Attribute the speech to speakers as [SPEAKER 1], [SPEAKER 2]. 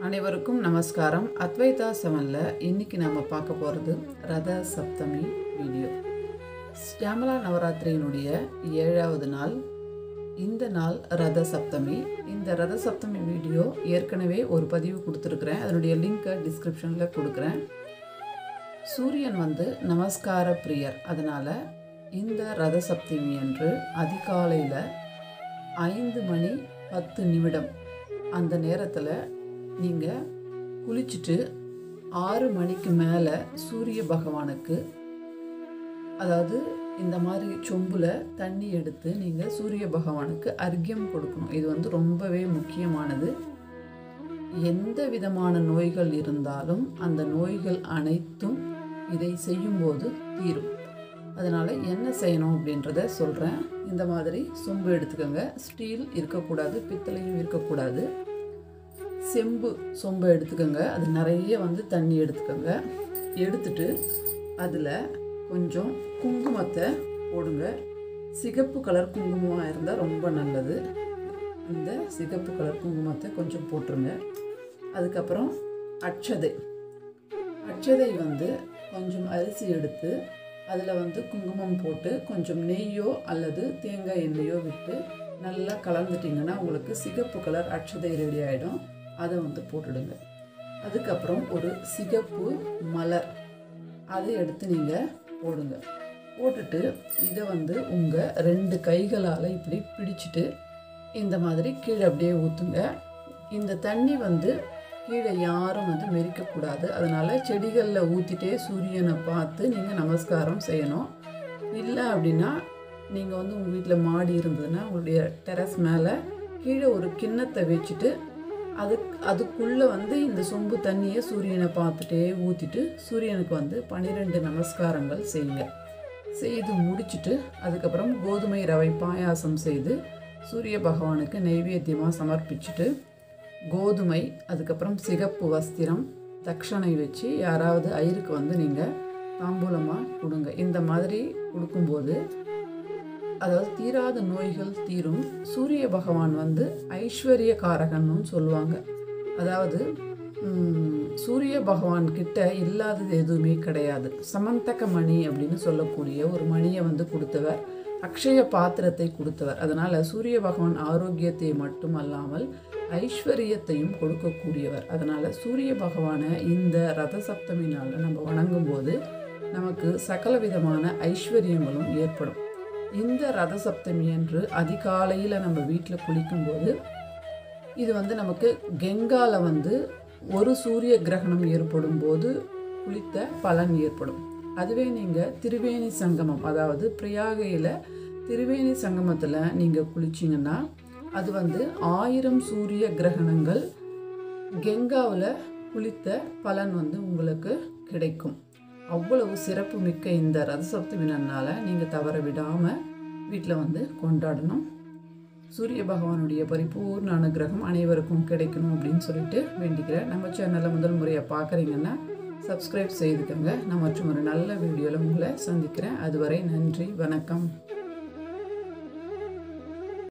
[SPEAKER 1] அனைவருக்கும் நமஸ்காரம் அத்வைதா செவனில் இன்னைக்கு நம்ம பார்க்க போகிறது ரத சப்தமி வீடியோ ஸ்யாமலா நவராத்திரியினுடைய ஏழாவது நாள் இந்த நாள் ரத சப்தமி இந்த ரத சப்தமி வீடியோ ஏற்கனவே ஒரு பதிவு கொடுத்துருக்குறேன் அதனுடைய லிங்கை டிஸ்கிரிப்ஷனில் கொடுக்குறேன் சூரியன் வந்து நமஸ்கார பிரியர் அதனால் இந்த ரத சப்தமி அன்று அதிகாலையில் ஐந்து மணி பத்து நிமிடம் அந்த நேரத்தில் நீங்கள் குளிச்சுட்டு ஆறு மணிக்கு மேலே சூரிய பகவானுக்கு அதாவது இந்த மாதிரி சொம்பில் தண்ணி எடுத்து நீங்கள் சூரிய பகவானுக்கு அர்க்கியம் கொடுக்கணும் இது வந்து ரொம்பவே முக்கியமானது எந்த விதமான நோய்கள் இருந்தாலும் அந்த நோய்கள் அனைத்தும் இதை செய்யும்போது தீரும் அதனால் என்ன செய்யணும் அப்படின்றத சொல்கிறேன் இந்த மாதிரி சொம்பு எடுத்துக்கோங்க ஸ்டீல் இருக்கக்கூடாது பித்தளையும் இருக்கக்கூடாது செம்பு சொம்பை எடுத்துக்கோங்க அது நிறைய வந்து தண்ணி எடுத்துக்கோங்க எடுத்துட்டு அதில் கொஞ்சம் குங்குமத்தை போடுங்க சிகப்பு கலர் குங்குமமாக இருந்தால் ரொம்ப நல்லது இந்த சிகப்பு கலர் குங்குமத்தை கொஞ்சம் போட்டுருங்க அதுக்கப்புறம் அட்சதை அட்சதை வந்து கொஞ்சம் அரிசி எடுத்து அதில் வந்து குங்குமம் போட்டு கொஞ்சம் நெய்யோ அல்லது தேங்காய் எண்ணெயோ விட்டு நல்லா கலந்துட்டிங்கன்னா உங்களுக்கு சிகப்பு கலர் அட்சதை ரெடி ஆகிடும் அதை வந்து போட்டுடுங்க அதுக்கப்புறம் ஒரு சிகப்பு மலர் அதை எடுத்து நீங்கள் போடுங்க போட்டுட்டு இதை வந்து உங்கள் ரெண்டு கைகளால் இப்படி பிடிச்சிட்டு இந்த மாதிரி கீழே அப்படியே ஊற்றுங்க இந்த தண்ணி வந்து கீழே யாரும் வந்து மெரிக்கக்கூடாது அதனால் செடிகளில் ஊற்றிட்டே சூரியனை பார்த்து நீங்கள் நமஸ்காரம் செய்யணும் இல்லை அப்படின்னா நீங்கள் வந்து உங்கள் வீட்டில் மாடி இருந்ததுன்னா உங்களுடைய டெரஸ் மேலே கீழே ஒரு கிண்ணத்தை வச்சுட்டு அது அதுக்குள்ளே வந்து இந்த சொம்பு தண்ணியை சூரியனை பார்த்துட்டே ஊற்றிட்டு சூரியனுக்கு வந்து பன்னிரெண்டு நமஸ்காரங்கள் செய்யுங்க செய்து முடிச்சுட்டு அதுக்கப்புறம் கோதுமை ரவை பாயாசம் செய்து சூரிய பகவானுக்கு நெய்வேத்தியமாக சமர்ப்பிச்சுட்டு கோதுமை அதுக்கப்புறம் சிகப்பு வஸ்திரம் தட்சணை வச்சு யாராவது ஐயருக்கு வந்து நீங்கள் தாம்பூலமாக கொடுங்க இந்த மாதிரி கொடுக்கும்போது அதாவது தீராத நோய்கள் தீரும் சூரிய பகவான் வந்து ஐஸ்வர்ய காரகன்னு சொல்லுவாங்க அதாவது சூரிய பகவான் கிட்ட இல்லாதது எதுவுமே கிடையாது சமந்தக மணி அப்படின்னு சொல்லக்கூடிய ஒரு மணியை வந்து கொடுத்தவர் அக்ஷய பாத்திரத்தை கொடுத்தவர் அதனால் சூரிய பகவான் ஆரோக்கியத்தை மட்டுமல்லாமல் ஐஸ்வர்யத்தையும் கொடுக்கக்கூடியவர் அதனால் சூரிய பகவானை இந்த ரத சப்தமி நாளில் நம்ம வணங்கும் போது நமக்கு சகல விதமான ஐஸ்வர்யங்களும் ஏற்படும் இந்த ரத சப்தமி அன்று அதிகாலையில் நம்ம வீட்டில் குளிக்கும்போது இது வந்து நமக்கு கெங்கால வந்து ஒரு சூரிய கிரகணம் ஏற்படும் போது குளித்த பலன் ஏற்படும் அதுவே நீங்கள் திருவேணி சங்கமம் அதாவது பிரயாகையில் திருவேணி சங்கமத்தில் நீங்கள் குளிச்சிங்கன்னா அது வந்து ஆயிரம் சூரிய கிரகணங்கள் கெங்காவில் குளித்த பலன் வந்து உங்களுக்கு கிடைக்கும் அவ்வளவு சிறப்பு மிக்க இந்த ரதசப்தமி நன்னால நீங்கள் தவற விடாமல் வீட்டில் வந்து கொண்டாடணும் சூரிய பகவானுடைய பரிபூர்ண அனுகிரகம் அனைவருக்கும் கிடைக்கணும் அப்படின்னு சொல்லிட்டு வேண்டிக்கிறேன் நம்ம சேனலை முதல் முறையாக பார்க்குறீங்கன்னா சப்ஸ்கிரைப் செய்துக்கோங்க நான் மற்றும் ஒரு நல்ல வீடியோவில் உங்களை சந்திக்கிறேன் அதுவரை நன்றி வணக்கம்